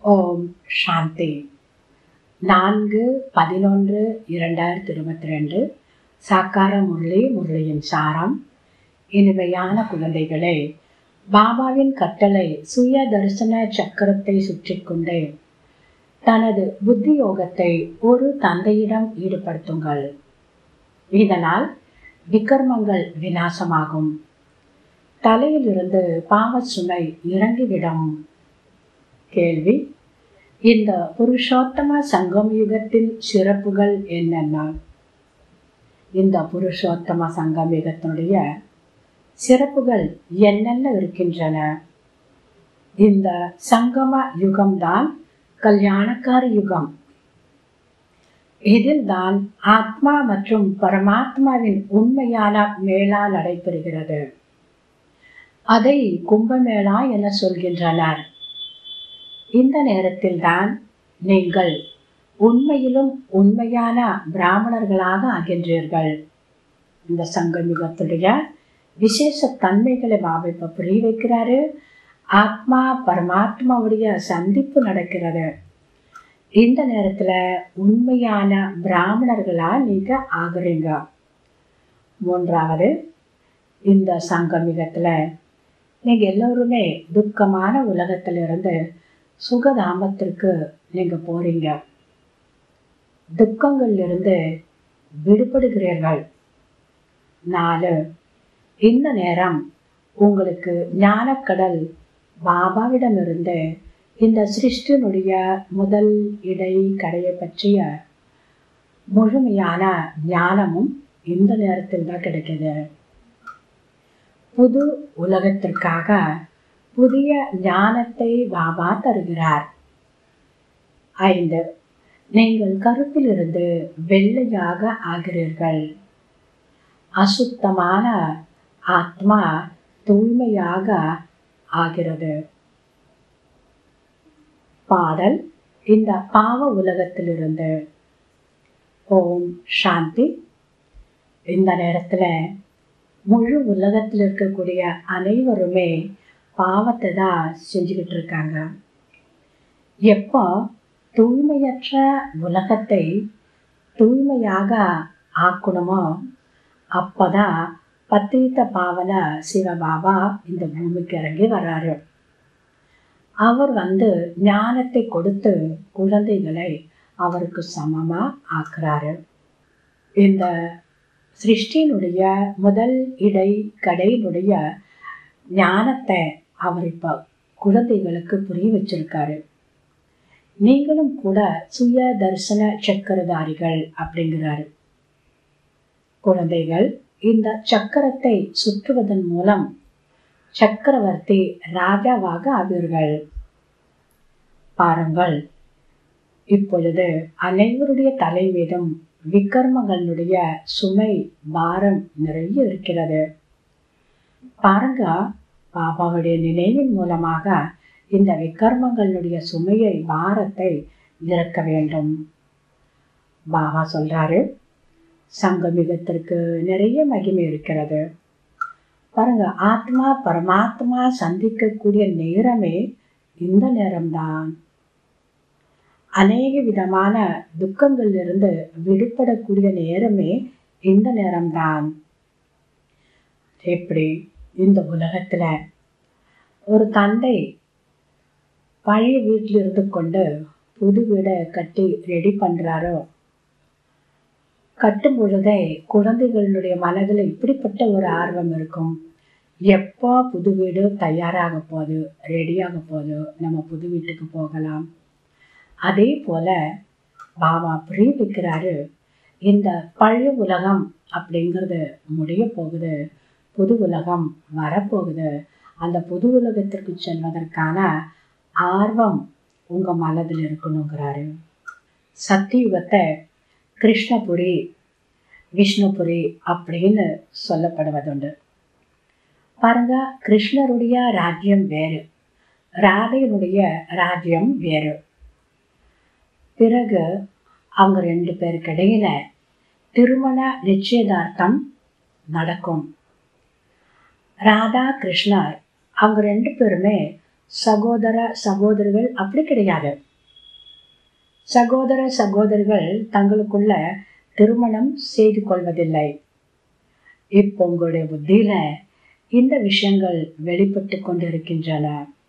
ஓம் சாந்தி நான்கு பதினொன்று இரண்டாயிரத்தி இருபத்தி ரெண்டு சாக்கார முரளி முரளியின் சாரம் இனிமையான குழந்தைகளே பாபாவின் கட்டளை சுய தரிசன சக்கரத்தை சுற்றி கொண்டே தனது புத்தி யோகத்தை ஒரு தந்தையிடம் ஈடுபடுத்துங்கள் இதனால் விக்கர்மங்கள் விநாசமாகும் தலையிலிருந்து பாவ சுமை இறங்கிவிடும் கேள்வி இந்த புருஷோத்தம சங்கம் யுகத்தின் சிறப்புகள் என்னென்ன இந்த புருஷோத்தம சங்கம் யுகத்தினுடைய சிறப்புகள் என்னென்ன இருக்கின்றன இந்த சங்கம யுகம்தான் கல்யாணக்கார யுகம் இதில்தான் ஆத்மா மற்றும் பரமாத்மாவின் உண்மையான மேளா நடைபெறுகிறது அதை கும்பமேளா என சொல்கின்றனர் இந்த நேரத்தில்தான் நீங்கள் உண்மையிலும் உண்மையான பிராமணர்களாக ஆகின்றீர்கள் இந்த சங்கமிகத்துடைய விசேஷ தன்மைகளை பாபா இப்ப புரிய வைக்கிறாரு ஆத்மா பரமாத்மாவுடைய சந்திப்பு நடக்கிறது இந்த நேரத்துல உண்மையான பிராமணர்களா நீங்க ஆகுறீங்க மூன்றாவது இந்த சங்கமிகத்துல நீங்க எல்லோருமே துக்கமான உலகத்திலிருந்து சுகதாமத்திற்கு நீங்க போறீங்க துக்கங்களிலிருந்து விடுபடுகிறீர்கள் நாலு இந்த நேரம் உங்களுக்கு ஞானக்கடல் பாபாவிடமிருந்து இந்த சிருஷ்டினுடைய முதல் இடை கடையை பற்றிய முழுமையான ஞானமும் இந்த நேரத்தில் தான் கிடைக்குது புது உலகத்திற்காக புதிய ஞானத்தை பாபா தருகிறார் ஐந்து நீங்கள் கருப்பிலிருந்து வெள்ளையாக ஆகிறீர்கள் அசுத்தமான ஆத்மா தூய்மையாக ஆகிறது பாடல் இந்த பாவ உலகத்திலிருந்து ஓம் சாந்தி இந்த நேரத்தில் முழு உலகத்தில் இருக்கக்கூடிய அனைவருமே பாவத்தை தான் செஞ்சுக்கிட்டு இருக்காங்க எப்போ தூய்மையற்ற உலகத்தை தூய்மையாக ஆக்கணுமோ அப்போதான் பத்தீத்த பாவன சிவபாபா இந்த பூமிக்கு இறங்கி வர்றாரு அவர் வந்து ஞானத்தை கொடுத்து குழந்தைகளை அவருக்கு சமமா ஆக்குறாரு இந்த சிருஷ்டியினுடைய முதல் இடை கடையினுடைய ஞானத்தை அவர் இப்போ குழந்தைகளுக்கு புரிய வச்சிருக்காரு நீங்களும் கூட சுய தரிசன சக்கரதாரிகள் அப்படிங்கிறாரு குழந்தைகள் இந்த சக்கரத்தை சுற்றுவதன் மூலம் சக்கரவர்த்தி ராஜாவாக ஆவீர்கள் பாருங்கள் இப்பொழுது அனைவருடைய தலை மீதும் விக்கர்மங்களுடைய சுமை பாரம் நிறைய இருக்கிறது பாருங்க பாபாவுடைய நினைவின் மூலமாக இந்த விக்கர்மங்களுடைய சுமையை பாரத்தை இறக்க வேண்டும் பாபா சொல்றாரு சங்கமிகத்திற்கு நிறைய மகிமை இருக்கிறது பாருங்க ஆத்மா பரமாத்மா சந்திக்கக்கூடிய நேரமே இந்த நேரம்தான் அநேக விதமான துக்கங்களிலிருந்து விடுபடக்கூடிய நேரமே இந்த நேரம்தான் எப்படி இந்த உலகத்துல ஒரு தந்தை பழைய வீட்டில் இருந்து கொண்டு புது வீடை கட்டி ரெடி பண்றாரோ கட்டும் பொழுதே குழந்தைகளுடைய மனதில் இப்படிப்பட்ட ஒரு ஆர்வம் இருக்கும் எப்போ புது வீடு தயாராக போகுது ரெடியாக போகுது நம்ம புது வீட்டுக்கு போகலாம் அதே போல பாபா புரிய வைக்கிறாரு இந்த பழைய உலகம் அப்படிங்கிறது முடிய போகுது புது உலகம் வரப்போகுது அந்த புது உலகத்திற்கு செல்வதற்கான ஆர்வம் உங்க மனதில் இருக்கணுங்கிறாரு சத்தியுகத்தை கிருஷ்ணபுரி விஷ்ணுபுரி அப்படின்னு சொல்லப்படுவதுண்டு பாருங்க கிருஷ்ணருடைய ராஜ்யம் வேறு ராதையினுடைய ராஜ்யம் வேறு பிறகு அவங்க ரெண்டு பேருக்கு இடையில திருமண நிச்சயதார்த்தம் நடக்கும் ராதா கிருஷ்ணர் அவங்க ரெண்டு பேருமே சகோதர சகோதரிகள் அப்படி கிடையாது சகோதர சகோதரிகள் தங்களுக்குள்ள திருமணம் செய்து கொள்வதில்லை இப்போ உங்களுடைய புத்தியில இந்த விஷயங்கள் வெளிப்பட்டு கொண்டிருக்கின்றன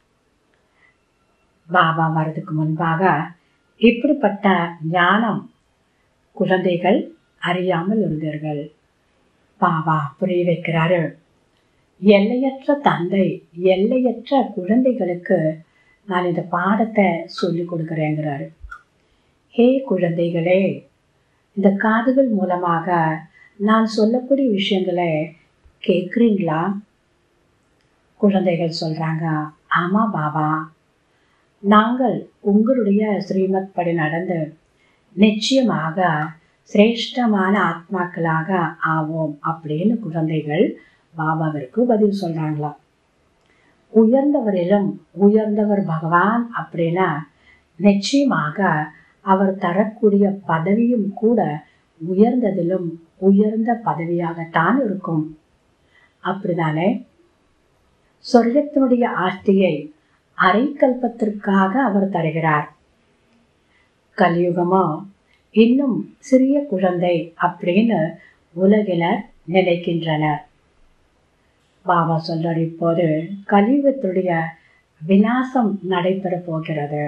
பாபா வர்றதுக்கு முன்பாக இப்படிப்பட்ட ஞானம் குழந்தைகள் அறியாமல் இருந்தீர்கள் பாபா புரிய வைக்கிறாரு எல்லையற்ற தந்தை எல்லையற்ற குழந்தைகளுக்கு நான் இந்த பாடத்தை சொல்லி கொடுக்குறேங்கிறாரு ஹே குழந்தைகளே இந்த காதுகள் மூலமாக நான் சொல்லக்கூடிய விஷயங்களை கேட்குறீங்களா குழந்தைகள் சொல்கிறாங்க ஆமாம் பாபா நாங்கள் உங்களுடைய ஸ்ரீமத் படி நடந்து நிச்சயமாக சிரேஷ்டமான ஆத்மாக்களாக ஆவோம் அப்படின்னு குழந்தைகள் பாபாவிற்கு பதில் சொல்கிறாங்களாம் உயர்ந்தவரிலும் உயர்ந்தவர் பகவான் அப்படின்னா நிச்சயமாக அவர் தரக்கூடிய பதவியும் கூட உயர்ந்ததிலும் உயர்ந்த பதவியாகத்தான் இருக்கும் அப்படிதானே சொர்க்கத்தினுடைய ஆஸ்தியை அரைக்கல்பத்திற்காக அவர் தருகிறார் கலியுகமோ இன்னும் சிறிய குழந்தை அப்படின்னு உலகினர் நினைக்கின்றனர் பாபா சொல்றார் இப்போது கலியுகத்துடைய விநாசம் நடைபெற போகிறது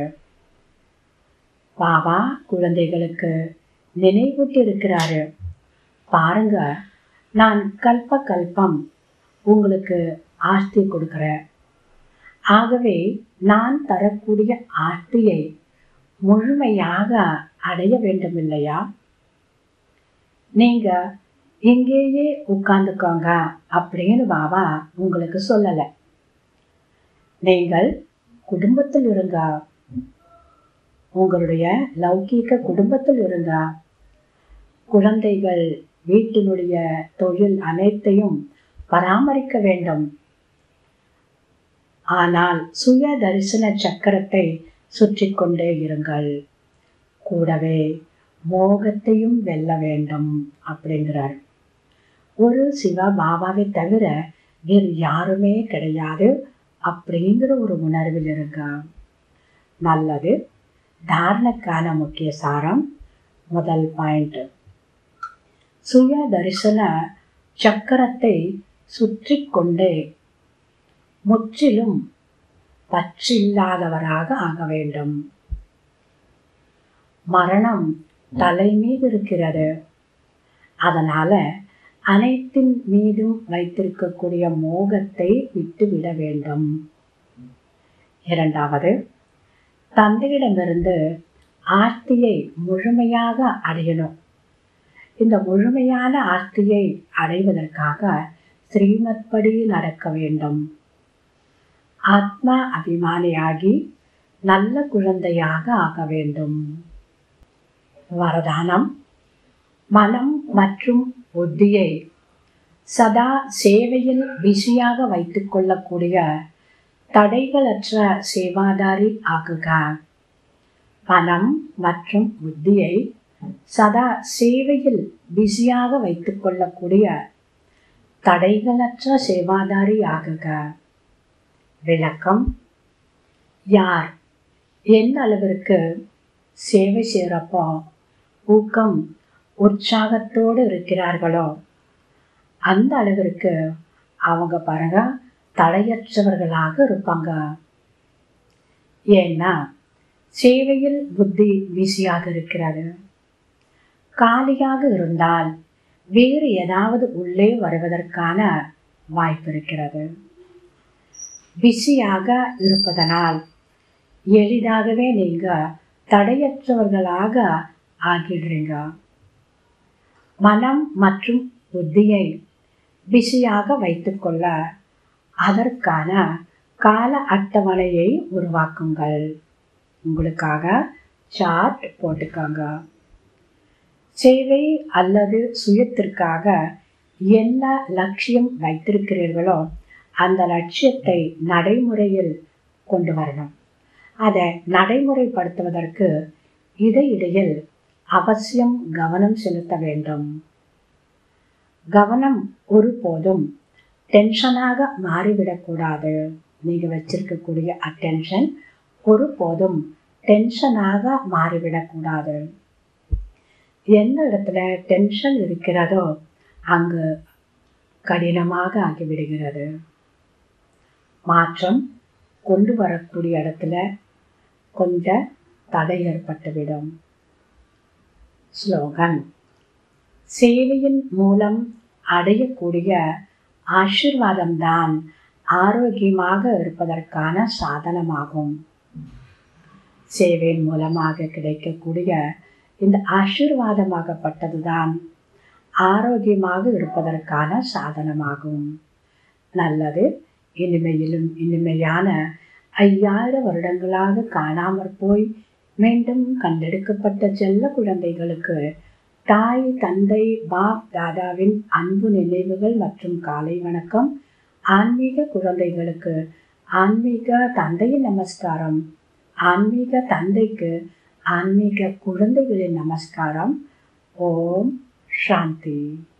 பாபா குழந்தைகளுக்கு நினைவூட்டி இருக்கிறாரு பாருங்க நான் கல்ப கல்பம் உங்களுக்கு ஆஸ்தி கொடுக்குறேன் ஆகவே நான் தரக்கூடிய ஆஸ்தியை முழுமையாக அடைய வேண்டும் இல்லையா நீங்க இங்கேயே உட்கார்ந்துக்கோங்க அப்படின்னு பாபா உங்களுக்கு சொல்லலை நீங்கள் குடும்பத்தில் இருங்க உங்களுடைய லௌகீக குடும்பத்தில் இருங்க குழந்தைகள் வீட்டினுடைய தொழில் அனைத்தையும் பராமரிக்க வேண்டும் ஆனால் சுய தரிசன சக்கரத்தை சுற்றி கொண்டே இருங்கள் கூடவே மோகத்தையும் வெல்ல வேண்டும் அப்படிங்கிறார் ஒரு சிவா பாபாவை தவிர வேறு யாருமே கிடையாது அப்படிங்கிற ஒரு உணர்வில் இருங்க நல்லது தாரணக்கான முக்கிய சாரம் முதல் பாயிண்ட் சுய தரிசன சக்கரத்தை சுற்றி கொண்டே முற்றிலும் பற்றில்லாதவராக ஆக வேண்டும் மரணம் தலை மீது இருக்கிறது அதனால அனைத்தின் மீதும் வைத்திருக்கக்கூடிய மோகத்தை விட்டுவிட வேண்டும் இரண்டாவது தந்தையிடமிருந்து ஆர்த்தியை முழுமையாக அடையணும் இந்த முழுமையான ஆர்த்தியை அடைவதற்காக ஸ்ரீமத் படி நடக்க வேண்டும் ஆத்மா அபிமானியாகி நல்ல குழந்தையாக ஆக வேண்டும் வரதானம் மனம் மற்றும் புத்தியை சதா சேவையில் பிஸியாக வைத்துக் கொள்ளக்கூடிய தடைகளற்ற சேவாதாரி ஆகுக மனம் மற்றும் புத்தியை சதா சேவையில் பிஸியாக வைத்துக் கொள்ளக்கூடிய தடைகளற்ற சேவாதாரி ஆகுக விளக்கம் யார் எந்த அளவிற்கு சேவை செய்கிறப்போ ஊக்கம் உற்சாகத்தோடு இருக்கிறார்களோ அந்த அளவிற்கு அவங்க பாருங்க தடையற்றவர்களாக இருப்பாங்க ஏன்னா சேவையில் புத்தி பிஸியாக இருக்கிறது காலியாக இருந்தால் வேறு ஏதாவது உள்ளே வருவதற்கான வாய்ப்பு இருக்கிறது பிஸியாக இருப்பதனால் எளிதாகவே நீங்க தடையற்றவர்களாக ஆகிடுறீங்க மனம் மற்றும் புத்தியை பிஸியாக வைத்துக்கொள்ள அதற்கான கால அட்டவணையை உருவாக்குங்கள் உங்களுக்காக சார்ட் போட்டுக்கோங்க சேவை அல்லது சுயத்திற்காக என்ன லட்சியம் வைத்திருக்கிறீர்களோ அந்த லட்சியத்தை நடைமுறையில் கொண்டு வரணும் அதை நடைமுறைப்படுத்துவதற்கு இடையிடையில் அவசியம் கவனம் செலுத்த வேண்டும் கவனம் ஒருபோதும் டென்ஷனாக மாறிவிடக்கூடாது நீங்கள் வச்சிருக்கக்கூடிய அட்டென்ஷன் ஒருபோதும் டென்ஷனாக மாறிவிடக்கூடாது எந்த இடத்துல டென்ஷன் இருக்கிறதோ அங்கு கடினமாக ஆகிவிடுகிறது மாற்றம் கொண்டு வரக்கூடிய இடத்துல கொஞ்ச தடை ஏற்பட்டுவிடும் ஸ்லோகன் சேவையின் மூலம் அடையக்கூடிய ஆசிர்வாதம்தான் ஆரோக்கியமாக இருப்பதற்கான சாதனமாகும் சேவையின் மூலமாக கிடைக்கக்கூடிய இந்த ஆசீர்வாதமாகப்பட்டதுதான் ஆரோக்கியமாக இருப்பதற்கான சாதனமாகும் நல்லது இனிமையிலும் இனிமையான ஐயாயிரம் வருடங்களாக காணாமற் போய் மீண்டும் கண்டெடுக்கப்பட்ட செல்ல குழந்தைகளுக்கு தாய் தந்தை பாப் தாதாவின் அன்பு நினைவுகள் மற்றும் காலை வணக்கம் ஆன்மீக குழந்தைகளுக்கு ஆன்மீக தந்தையின் நமஸ்காரம் ஆன்மீக தந்தைக்கு ஆன்மீக குழந்தைகளின் நமஸ்காரம் ஓம் சாந்தி